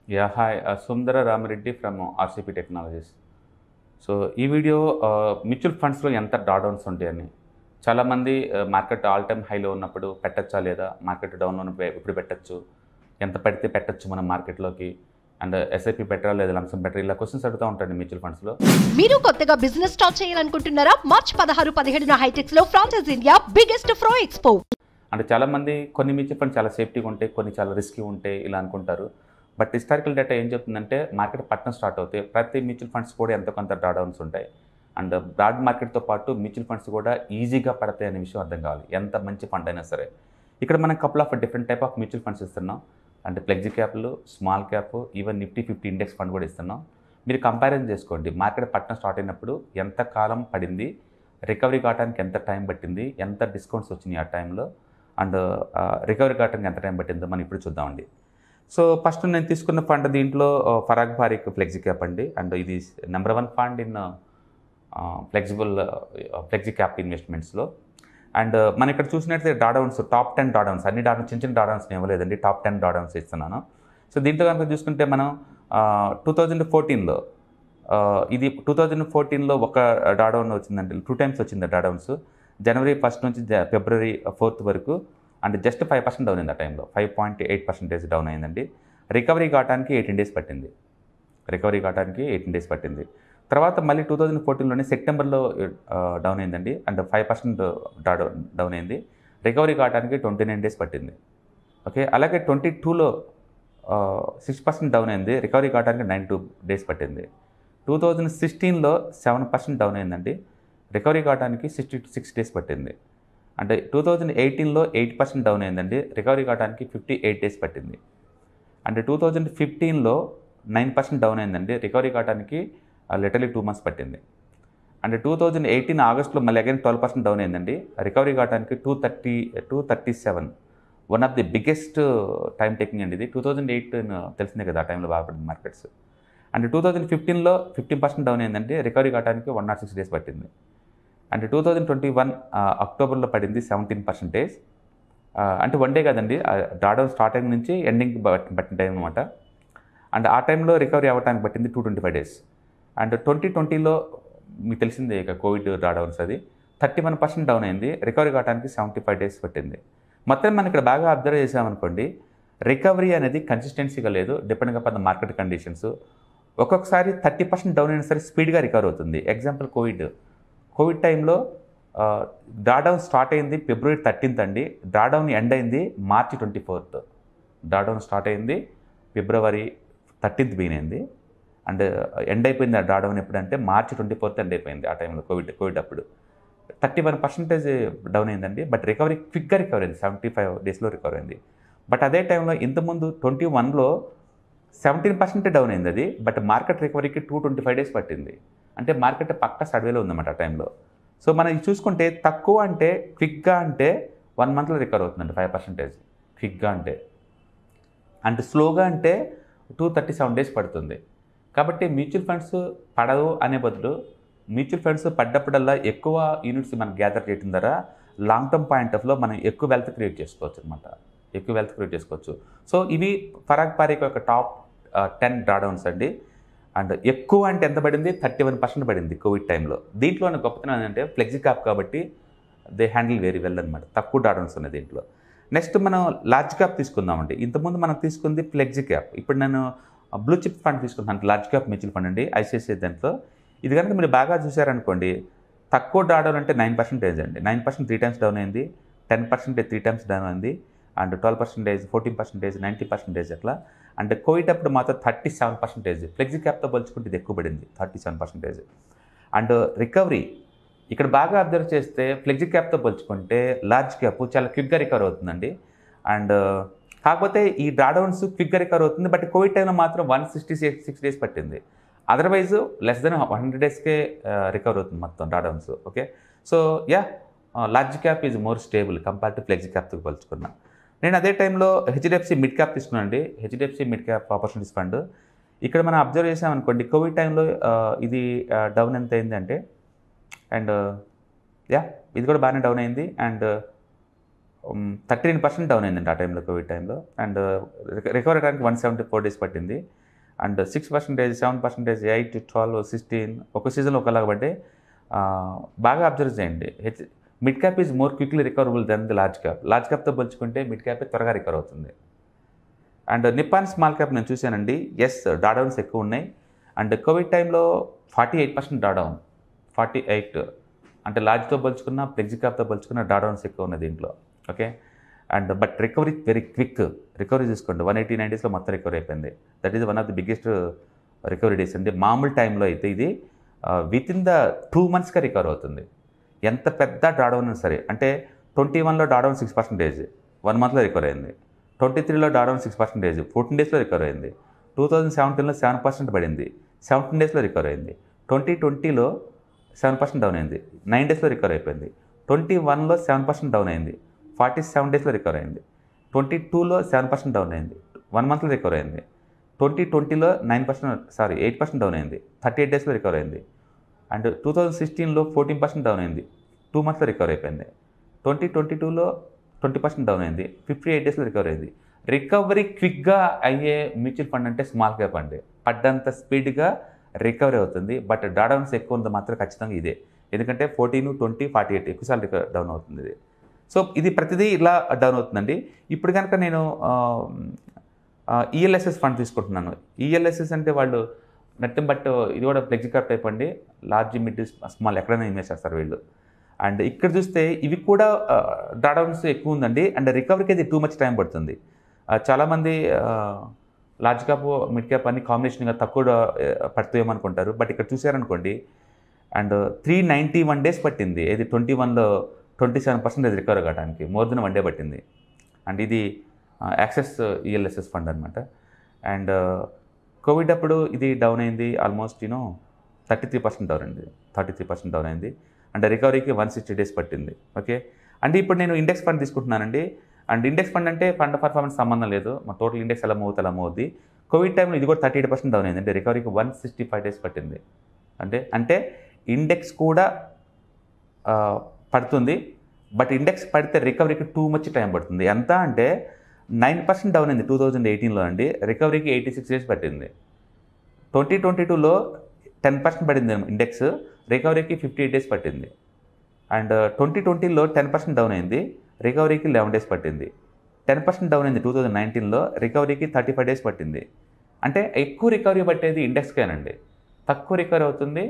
yeah hi Sundara Ramireddy from RCP technologies so ఈ video mutual ఫండ్స్లో ఎంత డ్రాడౌన్స్ ఉంటాయని చాలామంది మార్కెట్ ఆల్ టైమ్ హైలో ఉన్నప్పుడు పెట్టచ్చా లేదా మార్కెట్ డౌన్లో ఉన్నప్పుడు ఎప్పుడు పెట్టచ్చు ఎంత పెడితే పెట్టచ్చు మనం మార్కెట్లోకి అండ్ ఎస్ఐపి బెటరా లేదా లంసం బెటర్ ఇలా క్వశ్చన్స్ అడుగుతూ ఉంటాడు మ్యూచువల్ ఫండ్స్లో మీరు కొత్తగా బిజినెస్ స్టార్ట్ చేయాలనుకుంటున్నారా మార్చ్ పదహారు పదిహేడున హైటెక్స్ లో ఫ్రాన్సెస్ ఇండియా బిగ్గెస్ట్ ఫ్రో ఎక్స్పో అంటే చాలామంది కొన్ని మ్యూచువల్ ఫండ్స్ చాలా సేఫ్టీగా ఉంటాయి కొన్ని చాలా రిస్కీ ఉంటాయి ఇలా అనుకుంటారు బట్ హిస్టారికల్ డేటా ఏం చెప్తుందంటే మార్కెట్ పట్టణం స్టార్ట్ అవుతాయి ప్రతి మ్యూచువల్ ఫండ్స్ కూడా ఎంతో కొంత డ్రాడౌన్స్ ఉంటాయి అండ్ బ్రాడ్ మార్కెట్తో పాటు మ్యూచువల్ ఫండ్స్ కూడా ఈజీగా పడతాయి అనే విషయం అర్థం కావాలి ఎంత మంచి ఫండ్ అయినా సరే ఇక్కడ మనం couple of different type of mutual funds ఇస్తున్నాం అంటే ఫ్లెక్సీ క్యాప్లు small cap even Nifty fifty index fund కూడా ఇస్తున్నాం మీరు కంపారిజన్ చేసుకోండి మార్కెట్ పట్టణం స్టార్ట్ అయినప్పుడు ఎంత కాలం పడింది రికవరీ కావడానికి ఎంత టైం పట్టింది ఎంత డిస్కౌంట్స్ వచ్చినాయి ఆ టైంలో అండ్ రికవరీ కావడానికి ఎంత టైం పట్టిందో మనం ఇప్పుడు చూద్దామండి సో ఫస్ట్ నేను తీసుకున్న ఫండ్ దీంట్లో ఫరాగ్ బారిక్ ఫ్లెక్సీ క్యాప్ అండి అండ్ ఇది number one fund in flexible flexi cap ఇన్వెస్ట్మెంట్స్లో అండ్ మన ఇక్కడ చూసినట్లయితే డాడౌన్స్ టాప్ టెన్ డాడౌన్స్ అన్ని డాడౌన్స్ చిన్న చిన్న డాడౌన్స్ ఇవ్వలేదండి టాప్ టెన్ డాడౌన్స్ ఇస్తున్నాను సో దీంట్లో కనుక చూసుకుంటే మనం టూ థౌజండ్ ఫోర్టీన్లో ఇది టూ థౌజండ్ ఫోర్టీన్లో ఒక డాడౌన్ వచ్చిందండి టూ టైమ్స్ వచ్చింది డాడౌన్స్ జనవరి ఫస్ట్ నుంచి జ- ఫిబ్రవరి ఫోర్త్ వరకు అంటే జస్ట్ ఫైవ్ పర్సెంట్ డౌన్ అయింది ఆ టైంలో five point eight percentage down అయిందండి రికవరీ కావడానికి ఎయిటీన్ డేస్ పట్టింది రికవరీ కావడానికి ఎయిటీన్ డేస్ పట్టింది తర్వాత మళ్ళీ టూ థౌజండ్ ఫోర్టీన్లోనే సెప్టెంబర్లో డౌన్ అయిందండి అండ్ ఫైవ్ పర్సెంట్ డౌన్ అయింది రికవరీ కావడానికి ట్వంటీ నైన్ డేస్ పట్టింది ఓకే అలాగే ట్వంటీ టూలో సిక్స్ పర్సెంట్ డౌన్ అయింది రికవరీ కావడానికి నైన్ టూ డేస్ పట్టింది టూ థౌజండ్ సిక్స్టీన్లో సెవెన్ పర్సెంట్ డౌన్ అయిందండి రికవరీ కావడానికి సిక్స్టీ సిక్స్ డేస్ పట్టింది అంటే టూ థౌజండ్ ఎయిటీన్లో ఎయిట్ పర్సెంట్ డౌన్ అయిందండి రికవరీ కావడానికి ఫిఫ్టీ ఎయిట్ డేస్ పట్టింది అంటే టూ థౌజండ్ ఫిఫ్టీన్లో నైన్ పర్సెంట్ డౌన్ అయిందండి రికవరీ కావడానికి లిటర్లీ టూ మంత్స్ పట్టింది అంటే టూ థౌజండ్ ఎయిటీన్ ఆగస్ట్లో మళ్ళీ అగైన్ ట్వెల్వ్ పర్సెంట్ డౌన్ అయిందండి రికవరీ కావడానికి two thirty two thirty seven one of the biggest time taking అండి ఇది టూ థౌజండ్ ఎయిట్ తెలిసిందే కదా ఆ టైంలో బాగుపడింది మార్కెట్స్ అండ్ టూ థౌజండ్ ఫిఫ్టీన్లో ఫిఫ్టీన్ పర్సెంట్ డౌన్ అయిందంటే రికవరీ కావడానికి వన్ నాట్ సిక్స్ డేస్ పట్టింది అంటే టూ థౌజండ్ ట్వంటీ వన్ అక్టోబర్లో పడింది సెవెంటీన్ పర్సెంటేజ్ అంటే వన్ డే కదండి డ్రాడౌన్ స్టార్టింగ్ నుంచి ఎండింగ్ పట్టిన టైం అనమాట అండ్ ఆ టైంలో రికవరీ అవ్వడానికి పట్టింది two twenty five days and twenty ట్వంటీలో మీకు తెలిసిందే ఇక కోవిడ్ డ్రాడౌన్స్ అది థర్టీ వన్ పర్సెంట్ డౌన్ అయింది రికవరీ కావడానికి సెవెంటీ ఫైవ్ డేస్ పట్టింది మొత్తం మనం ఇక్కడ బాగా అబ్జర్వ్ చేసామనుకోండి రికవరీ అనేది కన్సిస్టెన్సీగా లేదు depending upon the market conditions ఒక్కొక్కసారి థర్టీ పర్సెంట్ డౌన్ అయినా సరే స్పీడ్గా రికవర్ అవుతుంది ఎగ్జాంపుల్ కోవిడ్ కోవిడ్ టైంలో డ్రాడౌన్ స్టార్ట్ అయింది ఫిబ్రవరి థర్టీన్త్ అండి డ్రాడౌన్ ఎండ్ అయింది March twenty fourth drawdown start అయింది ఫిబ్రవరి థర్టీన్త్ బిగిన్ అయింది అండ్ ఎండ్ అయిపోయింది ఆ డ్రాడౌన్ ఎప్పుడంటే మార్చి ట్వంటీ ఫోర్త్ ఎండ్ అయిపోయింది ఆ టైంలో కోవిడ్ కోవిడ్ అప్పుడు థర్టీ వన్ పర్సెంటేజ్ డౌన్ అయిందండి బట్ రికవరీ క్విక్గా రికవర్ అయింది సెవెంటీ ఫైవ్ డేస్లో రికవర్ అయింది బట్ అదే టైంలో ఇంతకుముందు ట్వంటీ వన్లో సెవెంటీన్ పర్సెంట్ డౌన్ అయింది అది బట్ మార్కెట్ రికవరీకి టూ ట్వంటీ ఫైవ్ డేస్ పట్టింది అంటే మార్కెట్ పక్క సర్వేలో ఉందన్నమాట ఆ టైంలో సో మనం ఇది చూసుకుంటే తక్కువ అంటే క్విక్గా అంటే వన్ మంత్లో రికవర్ అవుతుందండి ఫైవ్ పర్సెంటేజ్ క్విక్గా అంటే అండ్ స్లోగా అంటే టూ థర్టీ సెవెన్ డేస్ పడుతుంది కాబట్టి మ్యూచువల్ ఫండ్స్ పడవు అనే బదులు మ్యూచువల్ ఫండ్స్ పడ్డప్పుడల్లా ఎక్కువ యూనిట్స్ మనం గ్యాదర్ చేయడం ద్వారా లాంగ్ టర్మ్ పాయింట్ ఆఫ్లో మనం ఎక్కువ వెల్త్ క్రియేట్ చేసుకోవచ్చు అనమాట ఎక్కువ వెల్త్ క్రియేట్ చేసుకోవచ్చు సో ఇవి ఫరాగ్ పారిక్ యొక్క టాప్ టెన్ డ్రాడౌన్స్ అండి అండ్ ఎక్కువ అంటే ఎంత పడింది థర్టీ వన్ పర్సెంట్ పడింది కోవిడ్ టైంలో దీంట్లో గొప్పతనం ఏంటంటే ఫ్లెక్సీ క్యాప్ కాబట్టి దే హ్యాండిల్ వెరీ వెల్ అనమాట తక్కువ డాడౌన్స్ ఉన్నాయి దీంట్లో నెక్స్ట్ మనం లార్జ్ క్యాప్ తీసుకుందామండి ఇంతకుముందు మనం తీసుకుంది ఫ్లెక్సీ క్యాప్ ఇప్పుడు నేను బ్లూ చిప్ ఫండ్ తీసుకుంటాను లార్జ్ క్యాప్ మ్యూచువల్ ఫండ్ అండి ఐసిఐసిఐ దాంట్లో ఇది కనుక మీరు బాగా చూసారనుకోండి తక్కువ డాడౌన్ అంటే నైన్ పర్సెంటేజ్ అండి nine percent three times down అయింది ten percentage three times down అయింది and twelve percentage fourteen percentage ninety percentage అట్లా అండ్ కోవిడ్ అప్పుడు మాత్రం థర్టీ సెవెన్ పర్సెంటేజ్ ఫ్లెక్సీ క్యాప్తో పోల్చుకుంటే ఇది ఎక్కువ పడింది thirty seven percentage and recovery ఇక్కడ బాగా అబ్జర్వ్ చేస్తే ఫ్లెక్సీ క్యాప్తో పోల్చుకుంటే లార్జ్ క్యాప్ చాలా క్విక్గా రికవర్ అవుతుందండి అండ్ కాకపోతే ఈ డ్రాడౌన్స్ క్విక్గా రికవర్ అవుతుంది బట్ కోవిడ్ టైంలో మాత్రం వన్ సిక్స్టీ సిక్స్ డేస్ పట్టింది otherwise less than one hundred డేస్కే రికవర్ అవుతుంది మొత్తం drawdowns okay so yeah large cap is more stable compare to flexi క్యాప్తో పోల్చుకున్నా నేను అదే టైంలో హెచ్డిఎఫ్సి మిడ్ క్యాప్ తీసుకున్నాను అండి HDFC mid cap opportunities fund ఇక్కడ మనం అబ్జర్వ్ చేసామనుకోండి కోవిడ్ టైంలో ఇది డౌన్ ఎంత అయింది అంటే అండ్ యా ఇది కూడా బాగానే డౌన్ అయింది అండ్ థర్టీన్ పర్సెంట్ డౌన్ అయిందండి ఆ టైంలో కోవిడ్ టైంలో అండ్ రికవర్ అవ్వడానికి వన్ సెవెంటీ ఫోర్ డేస్ పట్టింది and six percentage seven percentage eight twelve sixteen ఒక సీజన్లో ఒకలాగా పడ్డాయి ఆ, బాగా అబ్జర్వ్ చేయండి H mid cap is more quickly recoverable than the large cap large క్యాప్తో పోల్చుకుంటే మిడ్ క్యాప్ త్వరగా రికవర్ అవుతుంది అండ్ నిప్పాన్ స్మాల్ క్యాప్ నేను చూశానండి ఎస్ డాడౌన్స్ ఎక్కువ ఉన్నాయి అండ్ కోవిడ్ టైంలో forty eight percent drawdown forty eight అంటే లార్జ్తో పోల్చుకున్న ఫ్లెక్సీ క్యాప్తో పోల్చుకున్న డాడౌన్స్ ఎక్కువ ఉన్నాయి దీంట్లో okay and but recovery very quick recovery చూసుకోండి వన్ ఎయిటీ నైన్ డేస్లో మొత్తం రికవరీ అయిపోయింది that is one of the biggest recovery days అండి మామూలు టైంలో అయితే ఇది విత్ ఇన్ ద టూ మంత్స్గా రికవర్ అవుతుంది ఎంత పెద్ద డాడౌన్ అయినా సరే అంటే ట్వంటీ వన్లో డాడౌన్ సిక్స్ పర్సెంటేజ్ వన్ మంత్లో రికవర్ అయింది ట్వంటీ త్రీలో డాడౌన్ సిక్స్ పర్సెంటేజ్ ఫోర్టీన్ డేస్లో రికవర్ అయింది టూ థౌజండ్ సెవెంటీన్లో సెవెన్ పర్సెంట్ పడింది సెవెంటీన్ డేస్లో రికవర్ అయింది ట్వంటీ ట్వంటీలో సెవెన్ పర్సెంట్ డౌన్ అయింది నైన్ డేస్లో రికవర్ అయిపోయింది ట్వంటీ వన్లో సెవెన్ పర్సెంట్ డౌన్ అయింది ఫార్టీ సెవెన్ డేస్లో రికవర్ అయింది ట్వంటీ టూలో సెవెన్ పర్సెంట్ డౌన్ అయింది వన్ మంత్లో రికవర్ అయింది ట్వంటీ ట్వంటీలో nine percent sorry eight percent down అయింది థర్టీ ఎయిట్ డేస్లో రికవర్ అయింది అండ్ టూ థౌజండ్ సిక్స్టీన్లో ఫోర్టీన్ పర్సెంట్ డౌన్ అయింది టూ మంత్స్లో రికవర్ అయిపోయింది ట్వంటీ ట్వంటీ టూలో ట్వంటీ పర్సెంట్ డౌన్ అయింది ఫిఫ్టీ ఎయిట్ డేస్లో రికవర్ అయింది రికవరీ క్విక్గా అయ్యే మ్యూచువల్ ఫండ్ అంటే స్మాల్ క్యాప్ అండి పడ్డంత స్పీడ్గా రికవరీ అవుతుంది బట్ డాడౌన్స్ ఎక్కువ ఉంది మాత్రం ఖచ్చితంగా ఇదే ఎందుకంటే ఫోర్టీన్ ట్వంటీ ఫార్టీ ఎయిట్ ఎక్కువసార్లు రిక డౌన్ అవుతుంది ఇది సో ఇది ప్రతిదీ ఇలా డౌన్ అవుతుందండి ఇప్పుడు కనుక నేను ఈఎల్ఎస్ఎస్ ఫండ్ తీసుకుంటున్నాను ఈఎల్ఎస్ఎస్ అంటే వాళ్ళు నథింగ్ బట్ ఇది కూడా ఫ్లెక్సికాప్ టైప్ అండి లార్జ్ మిడ్ స్మాల్ ఎక్కడైనా ఇన్వెస్ట్ చేస్తారు వీళ్ళు అండ్ ఇక్కడ చూస్తే ఇవి కూడా డాడౌన్స్ ఎక్కువ ఉందండి అండ్ రికవరీకి అది టూ మచ్ టైం పడుతుంది ఆ, చాలామంది లార్జ్ క్యాప్ మిడ్ క్యాప్ అన్ని కాంబినేషన్గా తక్కువ ఆ, పడుతాయేమో అనుకుంటారు బట్ ఇక్కడ చూసారనుకోండి and three ninety one days పట్టింది ఇది ట్వంటీ వన్లో ట్వంటీ సెవెన్ పర్సెంటేజ్ రికవర్ కావడానికి మోర్ దెన్ వన్ డే పట్టింది అండ్ ఇది యాక్సెస్ ఈఎల్ఎస్ఎస్ ఫండ్ అనమాట అండ్ కోవిడ్ అప్పుడు ఇది డౌన్ అయింది almost you know thirty three percent down అయింది థర్టీ త్రీ పర్సెంట్ డౌన్ అయింది అండ్ రికవరీకి వన్ సిక్స్టీ డేస్ పట్టింది ఓకే అంటే ఇప్పుడు నేను ఇండెక్స్ ఫండ్ తీసుకుంటున్నానండి అండ్ ఇండెక్స్ ఫండ్ అంటే ఫండ్ పర్ఫార్మెన్స్ సంబంధం లేదు మా టోటల్ ఇండెక్స్ ఎలా మూవ్ అవుతుంది అలా మూవ్ అవుద్ది కోవిడ్ టైంలో ఇది కూడా థర్టీ ఎయిట్ పర్సెంట్ డౌన్ అయింది అంటే రికవరీకి వన్ సిక్స్టీ ఫైవ్ డేస్ పట్టింది అంటే అంటే ఇండెక్స్ కూడా ఆ, పడుతుంది బట్ ఇండెక్స్ పడితే రికవరీకి టూ మచ్ టైం పడుతుంది ఎంత అంటే నైన్ పర్సెంట్ డౌన్ అయింది టూ థౌజండ్ ఎయిటీన్లో అండి రికవరీకి ఎయిటీ సిక్స్ డేస్ పట్టింది ట్వంటీ ట్వంటీ టూలో టెన్ పర్సెంట్ పడింది ఇండెక్స్ రికవరీకి ఫిఫ్టీ ఎయిట్ డేస్ పట్టింది అండ్ ట్వంటీ ట్వంటీలో టెన్ పర్సెంట్ డౌన్ అయింది రికవరీకి లెవెన్ డేస్ పట్టింది టెన్ పర్సెంట్ డౌన్ అయింది టూ థౌజండ్ నైన్టీన్లో రికవరీకి థర్టీ ఫైవ్ డేస్ పట్టింది అంటే ఎక్కువ రికవరీ పట్టేది ఇండెక్స్కేనండి తక్కువ రికవరీ అవుతుంది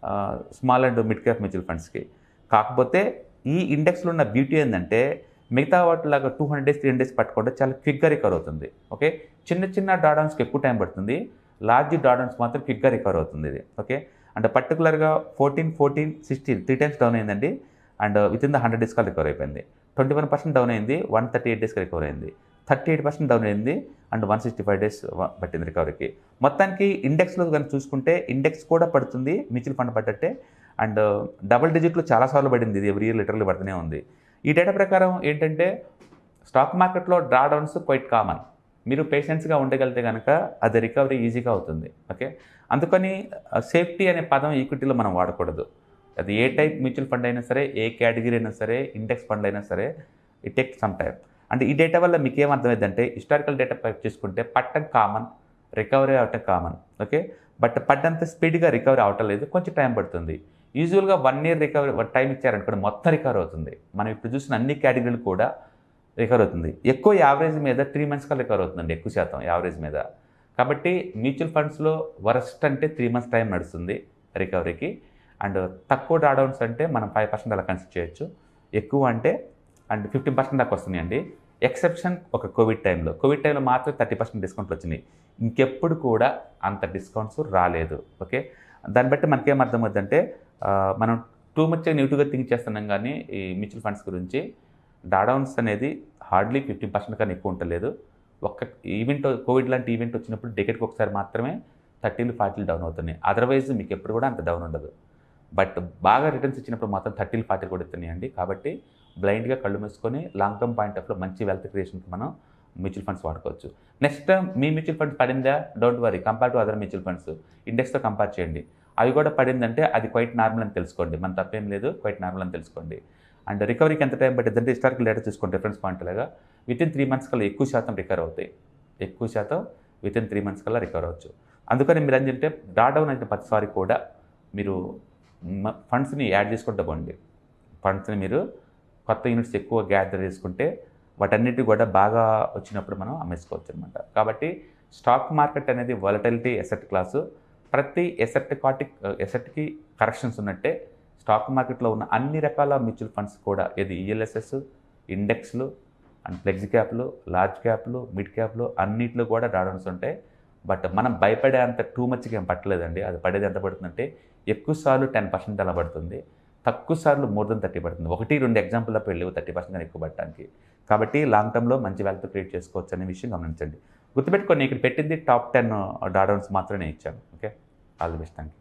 small and mid cap mutual ఫండ్స్కి కాకపోతే ఈ ఇండెక్స్లో ఉన్న బ్యూటీ ఏంటంటే మిగతా వాటిలాగా two hundred days three hundred days పట్టుకుంటే చాలా క్విక్గా రికవర్ అవుతుంది ఓకే చిన్న చిన్న డాడౌన్స్కి ఎక్కువ టైం పడుతుంది లార్జ్ డాడౌన్స్ మాత్రం క్విక్గా రికవర్ అవుతుంది ఇది ఓకే అండ్ పర్టికులర్గా fourteen fourteen sixteen three times down అయిందండి and within the hundred డేస్కి రికవర్ అయిపోయింది ట్వంటీ వన్ పర్సెంట్ డౌన్ అయింది వన్ థర్టీ ఎయిట్ డేస్కి రికవర్ అయింది థర్టీ ఎయిట్ పర్సెంట్ డౌన్ అయింది and one sixty five days పట్టింది రికవరీకి మొత్తానికి ఇండెక్స్లో కనుక చూసుకుంటే ఇండెక్స్ కూడా పడుతుంది మ్యూచువల్ ఫండ్ పడ్డట్టే అండ్ డబుల్ డిజిట్లో చాలాసార్లు పడింది ఇది ఎవ్రీ ఇయర్ లిటరల్లీ పడుతూనే ఉంది ఈ డేటా ప్రకారం ఏంటంటే స్టాక్ మార్కెట్లో డ్రా డౌన్స్ క్వైట్ కామన్ మీరు పేషెన్స్గా ఉండగలిగితే కనుక అది రికవరీ ఈజీగా అవుతుంది ఓకే అందుకని సేఫ్టీ అనే పదం ఈక్విటీలో మనం వాడకూడదు అది ఏ టైప్ మ్యూచువల్ ఫండ్ అయినా సరే ఏ కేటగిరీ అయినా సరే ఇండెక్స్ ఫండ్ అయినా సరే ఇట్ టేక్ సమ్ టైం అంటే ఈ డేటా వల్ల మీకు ఏమర్థమైందంటే హిస్టారికల్ డేటా పైప్ చేసుకుంటే పట్టం కామన్ రికవరీ అవటం కామన్ ఓకే బట్ పడ్డంత స్పీడ్గా రికవరీ అవటం లేదు కొంచెం టైం పడుతుంది యూజువల్గా వన్ ఇయర్ రికవరీ టైం ఇచ్చారనుకోండి మొత్తం రికవర్ అవుతుంది మనం ఇప్పుడు చూసిన అన్ని కేటగిరీలు కూడా రికవర్ అవుతుంది ఎక్కువ యావరేజ్ మీద త్రీ మంత్స్గా రికవర్ అవుతుందండి ఎక్కువ శాతం యావరేజ్ మీద కాబట్టి మ్యూచువల్ ఫండ్స్లో వరస్ట్ అంటే త్రీ మంత్స్ టైం నడుస్తుంది రికవరీకి అండ్ తక్కువ డ్రాడౌన్స్ అంటే మనం ఫైవ్ పర్సెంట్ అలా కన్సిడర్ చేయొచ్చు ఎక్కువ అంటే అండ్ ఫిఫ్టీన్ పర్సెంట్ దాకా వస్తున్నాయండి ఎక్సెప్షన్ ఒక కోవిడ్ టైంలో కోవిడ్ టైంలో మాత్రం థర్టీ పర్సెంట్ డిస్కౌంట్లు వచ్చినాయి ఇంకెప్పుడు కూడా అంత డిస్కౌంట్స్ రాలేదు ఓకే దాన్ని బట్టి మనకేం అర్థమవుతుందంటే ఆ, మనం టూ మచ్ నెగిటివ్గా థింక్ చేస్తున్నాం కానీ ఈ మ్యూచువల్ ఫండ్స్ గురించి డాడౌన్స్ అనేది హార్డ్లీ ఫిఫ్టీన్ పర్సెంట్ కన్నా ఎక్కువ ఉండలేదు ఒక్క ఈవెంట్ కోవిడ్ లాంటి ఈవెంట్ వచ్చినప్పుడు టికెట్కి ఒకసారి మాత్రమే థర్టీలు ఫార్టీలు డౌన్ అవుతున్నాయి అదర్వైజ్ మీకు ఎప్పుడు కూడా అంత డౌన్ ఉండదు బట్ బాగా రిటర్న్స్ ఇచ్చినప్పుడు మాత్రం థర్టీలు ఫార్టీలు కూడా ఇస్తున్నాయండి కాబట్టి బ్లైండ్గా కళ్ళు మూసుకొని లాంగ్ టర్మ్ పాయింట్ ఆఫ్లో మంచి వెల్త్ క్రియేషన్కి మనం మ్యూచువల్ ఫండ్స్ వాడుకోవచ్చు నెక్స్ట్ టైం మీ మ్యూచువల్ ఫండ్ పడిందా don't worry compare to other mutual funds ఇండెక్స్తో కంపేర్ చేయండి అవి కూడా పడిందంటే అది క్వైట్ నార్మల్ అని తెలుసుకోండి మన తప్పేం లేదు క్వైట్ నార్మల్ అని తెలుసుకోండి అండ్ రికవరీకి ఎంత టైం పట్టింది అంటే హిస్టారికల్ డేటా చూసుకుంటే రిఫరెన్స్ పాయింట్ లాగా విత్ ఇన్ త్రీ మంత్స్ కల్లా ఎక్కువ శాతం రికవర్ అవుతాయి ఎక్కువ శాతం విత్ ఇన్ త్రీ మంత్స్ కల్లా రికవర్ అవ్వచ్చు అందుకని మీరు ఏంటంటే డ్రా డౌన్ అయిన ప్రతిసారి కూడా మీరు ఫండ్స్ని యాడ్ చేసుకుంటూ పోండి ఫండ్స్ని మీరు కొత్త యూనిట్స్ ఎక్కువ గ్యాదర్ చేసుకుంటే వాటన్నిటి కూడా బాగా వచ్చినప్పుడు మనం అమ్మేసుకోవచ్చు అనమాట కాబట్టి స్టాక్ మార్కెట్ అనేది వాలటిలిటీ ఎసెట్ క్లాసు ప్రతి ఎసెట్ కాటిక్ ఎసెట్కి కరెక్షన్స్ ఉన్నట్టే స్టాక్ మార్కెట్లో ఉన్న అన్ని రకాల మ్యూచువల్ ఫండ్స్ కూడా ఏది ఈఎల్ఎస్ఎస్ ఇండెక్స్లు అండ్ ఫ్లెక్స్ క్యాప్లు లార్జ్ క్యాప్లు మిడ్ క్యాప్లు అన్నిట్లో కూడా డ్రాడౌన్స్ ఉంటాయి బట్ మనం భయపడే అంత టూ మచ్గా ఏం పట్టలేదండి అది పడేది ఎంత పడుతుందంటే ఎక్కువ సార్లు టెన్ పర్సెంట్ అలా పడుతుంది తక్కువ సార్లు మోర్ దెన్ థర్టీ పడుతుంది ఒకటి రెండు ఎగ్జాంపుల్ తప్ప వెళ్ళి థర్టీ పర్సెంట్ ఎక్కువ పట్టడానికి కాబట్టి లాంగ్ టర్మ్లో మంచి వెల్త్ క్రియేట్ చేసుకోవచ్చు అనే విషయం గమనించండి గుర్తుపెట్టుకొని ఇక్కడ పెట్టింది టాప్ టెన్ డాడౌన్స్ మాత్రమే ఇచ్చాను okay all the best thank you